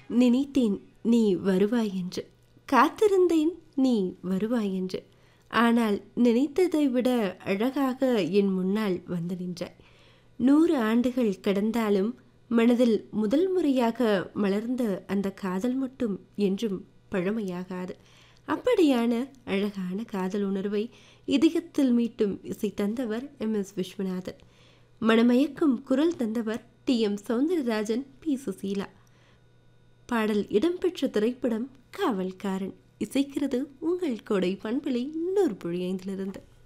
நினைத்தேன் நீ வருவாய் என்று காத்திருந்தேன் நீ வருவாய் என்று ஆனால் நினைத்ததை விட அழகாக என் முன்னால் வந்து நின்றாய் நூறு ஆண்டுகள் கடந்தாலும் மனதில் முதல் முறையாக மலர்ந்த அந்த காதல் மட்டும் என்றும் பழமையாகாது அப்படியான அழகான காதல் உணர்வை இதயத்தில் மீட்டும் இசை தந்தவர் எம் எஸ் விஸ்வநாதன் மனமயக்கும் குரல் தந்தவர் T M Soundararajan P Susheela பாடல் இடம்பெற்ற திரைப்படம் காவல்காரன் இசைக்கிறது உங்கள் கொடை பண்பலை நூறு புள்ளி ஐந்திலிருந்து